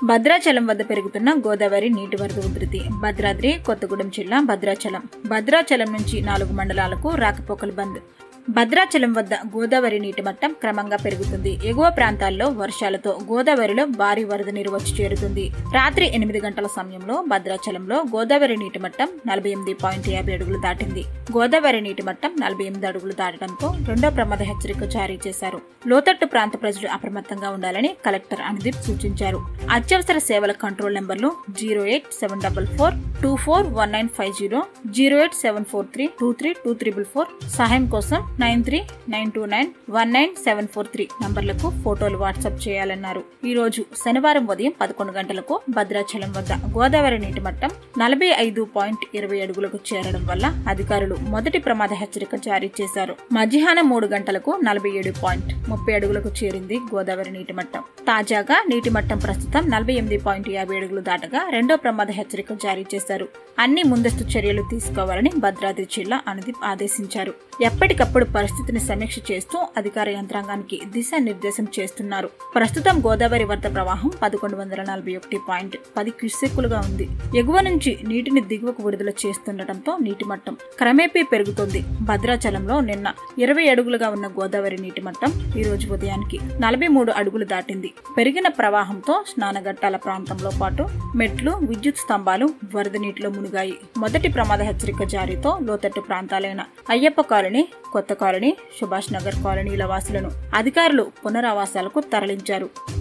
భద్రాచలం వద్ద పెరుగుతున్న గోదావరి నీటి వరద ఉధృతి భద్రాద్రి కొత్తగూడెం జిల్లా భద్రాచలం భద్రాచలం నుంచి నాలుగు మండలాలకు రాకపోకలు బంద్ భద్రాచలం వద్ద గోదావరి నీటి మట్టం క్రమంగా పెరుగుతుంది ఎగువ ప్రాంతాల్లో వర్షాలతో గోదావరిలో భారీ వరద నీరు వచ్చి చేరుతుంది రాత్రి ఎనిమిది గంటల సమయంలో భద్రాచలంలో గోదావరి నీటి మట్టం నలభై ఎనిమిది పాయింట్ యాభై అడుగులు దాటింది గోదావరి నీటి మట్టం నలభై ఎనిమిది అడుగులు దాటడంతో రెండో ప్రమాద హెచ్చరిక జారీ చేశారు లోతట్టు ప్రాంత ప్రజలు అప్రమత్తంగా ఉండాలని కలెక్టర్ అనుదీప్ సూచించారు అత్యవసర సేవల కంట్రోల్ నెంబర్లు zero eight seven double four two four one nine five zero zero eight seven four three two three two triple four సహాయం కోసం nine three nine two nine one nine seven four three నంబర్లకు ఫోటోలు WhatsApp చేయాలన్నారు ఈ రోజు శనివారం ఉదయం పదకొండు గంటలకు భద్రాచలం వద్ద గోదావరి నీటి మట్టం నలభై ఐదు పాయింట్ ఇరవై అడుగులకు చేరడం వల్ల అధికారులు మొదటి ప్రమాద హెచ్చరిక జారీ చేశారు మధ్యాహ్నం మూడు గంటలకు నలభై ఏడు పాయింట్ ముప్పై అడుగులకు చేరింది గోదావరి నీటి మట్టం తాజాగా నీటి మట్టం ప్రస్తుతం నలభై ఎనిమిది పాయింట్ యాభై అడుగులు దాటగా రెండో ప్రమాద హెచ్చరిక జారీ చేశారు అన్ని ముందస్తు చర్యలు తీసుకోవాలని భద్రాద్రి జిల్లా అనుదీప్ ఆదేశించారు ఎప్పటికప్పుడు పరిస్థితిని సమీక్ష చేస్తూ అధికార యంత్రాంగానికి దిశానిర్దేశం చేస్తున్నారు ప్రస్తుతం గోదావరి వరద ప్రవాహం పదకొండు వందల నలభై ఒకటి పాయింట్ పది క్యూసెక్కులుగా ఉంది ఎగువ నుంచి నీటిని దిగువకు విడుదల చేస్తుండటంతో నీటి మట్టం క్రమేపీ పెరుగుతోంది భద్రాచలంలో నిన్న ఇరవై అడుగులుగా ఉన్న గోదావరి నీటి మట్టం ఈ రోజు ఉదయానికి నలభై మూడు అడుగులు దాటింది పెరిగిన ప్రవాహంతో స్నానఘట్టాల ప్రాంతంలో పాటు మెట్లు విద్యుత్ స్తంభాలు వరద నీటిలో మునిగాయి మొదటి ప్రమాద హెచ్చరిక జారీతో లోతట్టు ప్రాంతాలైన అయ్యప్ప కాలనీ కొత్త కాలనీ సుభాష్ నగర్ కాలనీల వాసులను అధికారులు పునరావాసాలకు తరలించారు